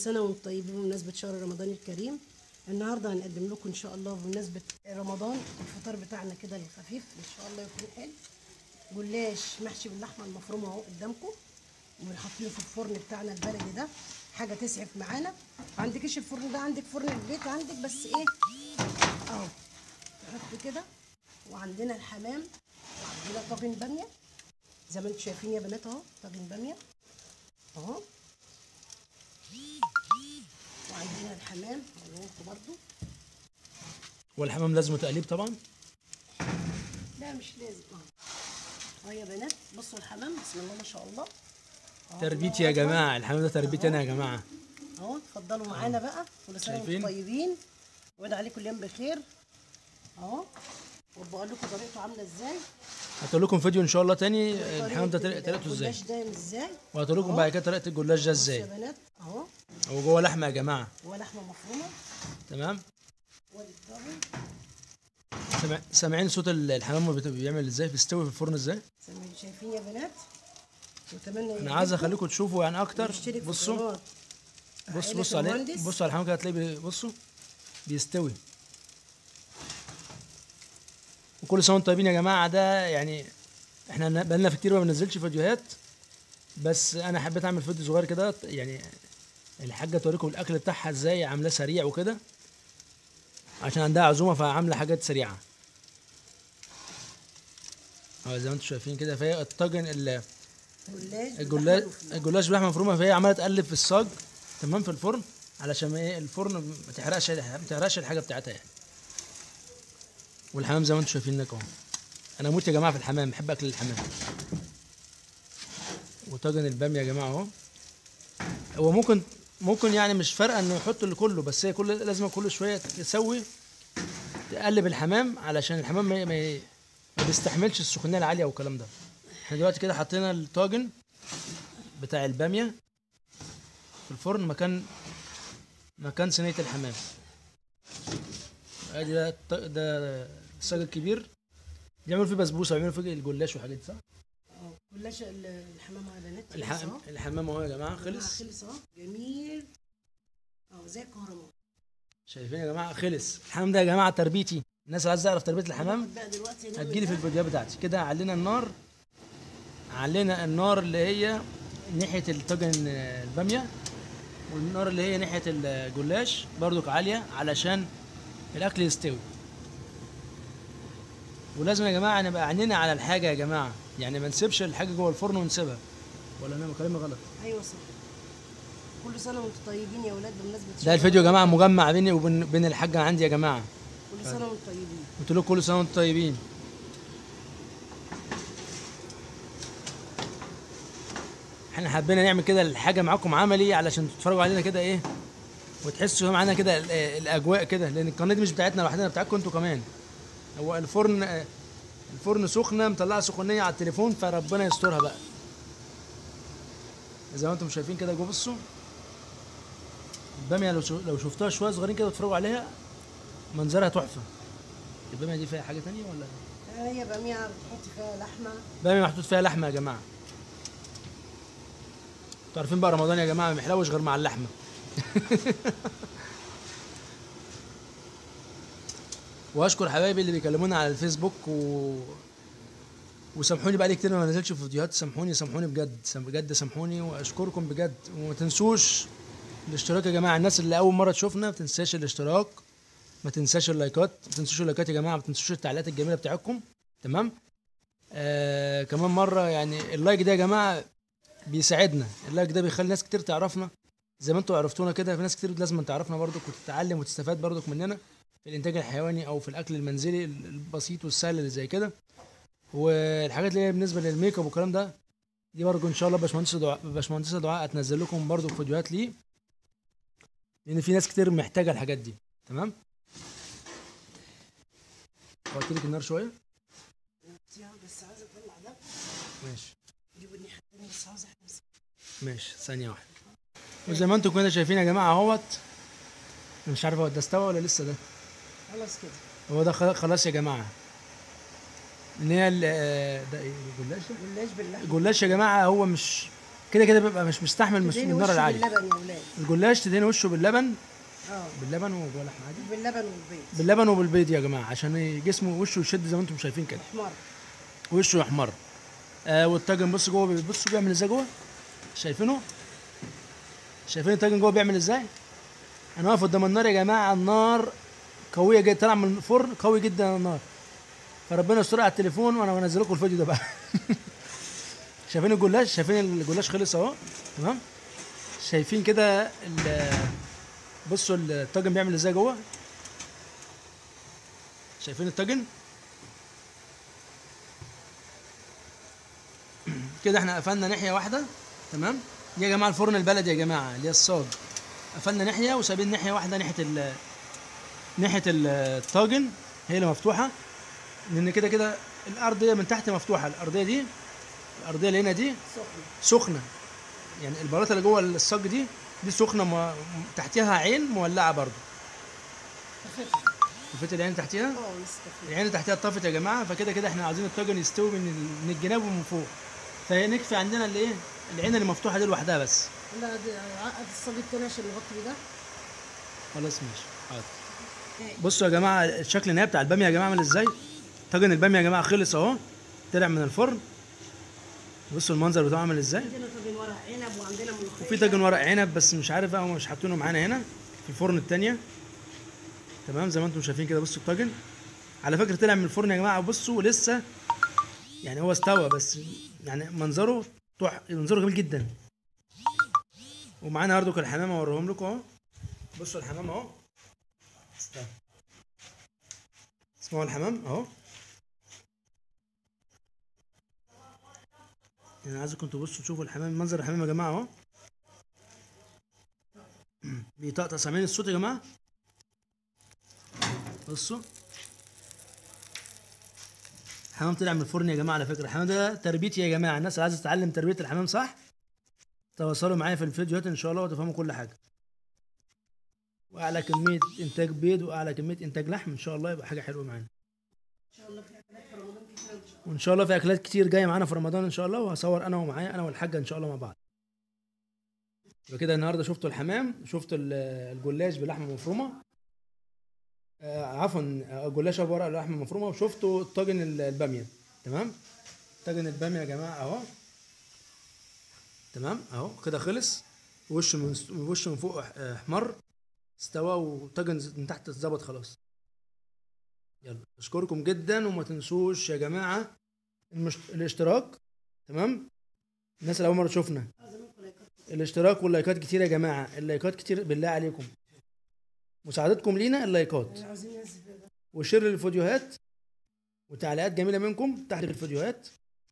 سنة وانتم طيبين بمناسبة شهر رمضان الكريم النهاردة هنقدم لكم إن شاء الله بمناسبة رمضان الفطار بتاعنا كده الخفيف إن شاء الله يكون حلو جلاش محشي باللحمة المفرومة أهو قدامكم وحاطينه في الفرن بتاعنا البلدي ده حاجة تسعف معانا ما عندكش الفرن ده عندك فرن البيت عندك بس إيه أهو نحط كده وعندنا الحمام وعندنا طاجن بامية زي ما انتم شايفين يا بنات اهو طاجن بامية اهو وعندنا الحمام هنقولكم برضو والحمام لازم تقليب طبعا لا مش لازم اهو اهو يا بنات بصوا الحمام بسم الله ما شاء الله أهو تربيتي يا الله جماعه الحمام ده تربيتي انا يا جماعه أكبر. اهو اتفضلوا معانا بقى كل سنه وانتم شايفين؟ طيبين وعد عليكم اليوم بخير اهو وبقول لكم طريقته عامله ازاي هتقول لكم فيديو ان شاء الله تاني طريقة الحمام ده طريقته ازاي الجلاش ده ازاي وهتقول لكم بعد كده طريقه الجلاش ده يا ازاي بنات اهو هو جوه لحمه يا جماعه ولحمه مفرومه تمام وادي الطاجن سامع- سامعين صوت ال- الحمام بت- بيعمل ازاي بيستوي في الفرن ازاي زي شايفين يا بنات واتمنى انا عايز اخليكم تشوفوا يعني اكتر نشترك في بصوا قناة بص عائلة بص عليه المهندس. بص على الحمام كده هتلاقيه بي- بصوا بيستوي وكل سنه وانتم طيبين يا جماعه ده يعني احنا ن- بقالنا في كتير ما بننزلش فيديوهات بس انا حبيت اعمل فيديو صغير كده يعني الحاجه توريكم الاكل بتاعها ازاي عاملاه سريع وكده عشان عندها عزومه فعامله حاجات سريعه اه زي ما انتم شايفين كده فهي الطاجن ال- جلاش الجلاش باللحمة المفرومة. الجلاش بلحمه مفرومه فهي عماله تقلب في الصاج تمام في الفرن علشان ما ايه الفرن ما تحرقش ما تحرقش الحاجه بتاعتها يعني والحمام زي ما انتم شايفين لك اهو انا اموت يا جماعه في الحمام بحب اكل الحمام وطاجن الباميه يا جماعه اهو هو ممكن ممكن يعني مش فارقه انه يحط اللي كله بس هي كل لازم كل شويه تسوي تقلب الحمام علشان الحمام ما, ما, ما بيستحملش السخونيه العاليه والكلام ده احنا دلوقتي كده حطينا الطاجن بتاع الباميه في الفرن مكان مكان صينيه الحمام ادي ده الط- ده الصاج الكبير بيعملوا فيه بسبوسه بيعملوا فيه الجلاش والحاجات دي صح؟ اه جلاش ال- الحمام يا بنات خلص الح... اهو. الحمام اهو يا جماعه خلص خلص خلص اهو جميل اهو زي الكهرباء شايفين يا جماعه خلص الحمام ده يا جماعه تربيتي الناس اللي عايزه تعرف تربيه الحمام ناخد بقى دلوقتي نعمل هتجيلي في ده. الفيديوهات بتاعتي كده علينا النار علينا النار اللي هي ناحية الطاجن البامية والنار اللي هي ناحية الجلاش برضك عالية علشان الأكل يستوي ولازم يا جماعة نبقى عينينا على الحاجة يا جماعة يعني ما نسيبش الحاجة جوه الفرن ونسيبها ولا أنا كلامي غلط ايوه صح كل سنه وانتم طيبين يا اولاد بمناسبه ده شهر الفيديو يا رمضان. جماعة مجمع بيني وبين بين الحاجة عندي يا جماعة كل سنه وانتم طيبين قلت له كل سنة وانتم طيبين احنا حبينا نعمل كده الحاجة معاكم عملي علشان تتفرجوا علينا كده ايه وتحسوا معانا كده ال- الاجواء كده لان القناة دي مش بتاعتنا لوحدنا بتاعتكم انتوا كمان هو الفرن آه، الفرن سخنة مطلعة سخونية على التليفون فربنا يسترها بقى زي ما انتم شايفين كده جوه بصوا البامية لو شو- لو شفتوها شوية صغيرين كده وتتفرجوا عليها منظرها تحفة البامية دي فيها حاجة تانية ولا هي باميه بتحطي فيها لحمه بامية محطوط فيها لحمة يا جماعة انتوا عارفين بقى رمضان يا جماعة ما بيحلوش غير مع اللحمة واشكر حبايبي اللي بيكلمونا على الفيسبوك و... وسامحوني بقى لي كتير ما نزلتش في فيديوهات سامحوني سامحوني بجد سام- بجد سامحوني واشكركم بجد وما تنسوش الاشتراك يا جماعه الناس اللي اول مره تشوفنا ما تنساش الاشتراك ما تنساش اللايكات ما تنسوش اللايكات يا جماعه ما تنسوش التعليقات الجميله بتاعتكم تمام آه كمان مره يعني اللايك ده يا جماعه بيساعدنا اللايك ده بيخلي ناس كتير تعرفنا زي ما انتوا عرفتونا كده في ناس كتير لازم تعرفنا برضك وتتعلم وتستفاد برضك مننا في الانتاج الحيواني او في الاكل المنزلي البسيط والسهل اللي زي كده والحاجات اللي هي بالنسبه للميك اب والكلام ده دي برضه ان شاء الله باشمهندس دعاء باشمهندسه دعاء هتنزل لكم برضه فيديوهات ليه لان في ناس كتير محتاجه الحاجات دي تمام قلت لك النار شويه فيها بس عايزه اطلع ده ماشي جيبوا الناحيه التانيه بس عاوزه احمس ماشي ثانيه واحده وزي ما انتم كده شايفين يا جماعه اهوت أنا مش عارف هو ده استوى ولا لسه ده خلاص كده هو ده خل- خلاص يا جماعه ان هي ال- آه، ده ايه جلاش ده؟ جلاش باللحمه الجلاش يا جماعه هو مش كده كده بيبقى مش مستحمل مس- من تدهني النار وشه العاليه باللبن يا ولاد الجلاش تدهني وشه باللبن اه باللبن وجوه لحمه عادي باللبن والبيض باللبن وبالبيض يا جماعه عشان جسمه وشه يشد زي ما انتم شايفين كده احمر وشه يحمر آه والطاجن بص جوه بصوا بيعمل ازاي جوه شايفينه شايفين الطاجن جوه بيعمل ازاي انا واقف قدام النار يا جماعه النار قويه جدا طالع من الفرن قوي جدا النار فربنا يستر على التليفون وانا بنزل لكم الفيديو ده بقى شايفين الجلاش شايفين الجلاش خلص اهو تمام شايفين كده ال- بصوا الطاجن بيعمل ازاي جوه شايفين الطاجن كده احنا قفلنا ناحيه واحده تمام دي يا جماعه الفرن البلدي يا جماعه اللي هي الصاج قفلنا ناحيه وسايبين ناحيه واحده ناحيه ال ناحيه ال- الطاجن هي اللي مفتوحه لان كده كده الارضيه من تحت مفتوحه الارضيه دي الارضيه اللي هنا دي سخن سخنه يعني البلاطه اللي جوه الصاج دي دي سخنه م... تحتها عين مولعه برضو خفيف شفت العين تحتها اه لسه خفيف العين اللي تحتها اتطفت يا جماعه فكده كده احنا عايزين الطاجن يستوي من ال- من الجناب ومن فوق فنكفي عندنا اللي ايه العين اللي مفتوحه دي لوحدها بس لا دي عقد الصاج التاني عشان نغطي بيه ده خلاص ماشي حاضر بصوا يا جماعه الشكل النهائي بتاع الباميه يا جماعه عامل ازاي طاجن الباميه يا جماعه خلص اهو طلع من الفرن بصوا المنظر بتاعه عامل ازاي عندنا طاجن ورق عنب وعندنا ملوخيه وفي طاجن ورق عنب بس مش عارف بقى هم مش حاطينه معانا هنا في الفرن التانية تمام زي ما انتم شايفين كده بصوا الطاجن على فكره طلع من الفرن يا جماعه بصوا لسه يعني هو استوى بس يعني منظره تح منظره جميل جدا ومعانا برضو الحمام اوريهم لكم اهو بصوا الحمام اهو استنى اسمعوا الحمام اهو يعني عايزكم تبصوا تشوفوا الحمام منظر الحمام يا جماعه اهو بيطقطق سامعين الصوت يا جماعه بصوا الحمام طلع من الفرن يا جماعه على فكره الحمام ده تربيتي يا جماعه الناس اللي عايزه تتعلم تربيه الحمام صح تواصلوا معايا في الفيديوهات ان شاء الله وتفهموا كل حاجه واعلى كميه انتاج بيض واعلى كميه انتاج لحم ان شاء الله يبقى حاجه حلوه معانا وان شاء الله في اكلات كتير جايه معانا في رمضان ان شاء الله وهصور انا ومعايا انا والحاجه ان شاء الله مع بعض يبقى كده النهارده شفتوا الحمام شفتوا ال- الجلاش بلحمه مفرومه آه عفوا آه، جلاش بورق لحمه مفرومه وشفتوا الطاجن ال- الباميه تمام طاجن الباميه يا جماعه اهو تمام اهو كده خلص وش من وش من فوق أح- احمر استوى وطاجن ز- من تحت اتظبط خلاص يلا اشكركم جدا وما تنسوش يا جماعه المش... الاشتراك تمام الناس اللي اول مره تشوفنا الاشتراك واللايكات كتير يا جماعه اللايكات كتير بالله عليكم مساعدتكم لينا اللايكات عاوزين ننزل بيه ده. وشير للفيديوهات وتعليقات جميله منكم تحت الفيديوهات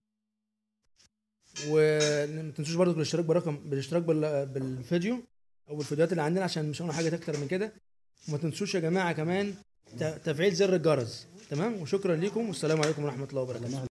وما تنسوش برضو الاشتراك برقم بالاشتراك بال... بالفيديو او بالفيديوهات اللي عندنا عشان مش هنعمل حاجه اكتر من كده وما تنسوش يا جماعه كمان ت- تفعيل زر الجرس تمام وشكرا لكم والسلام عليكم ورحمه الله وبركاته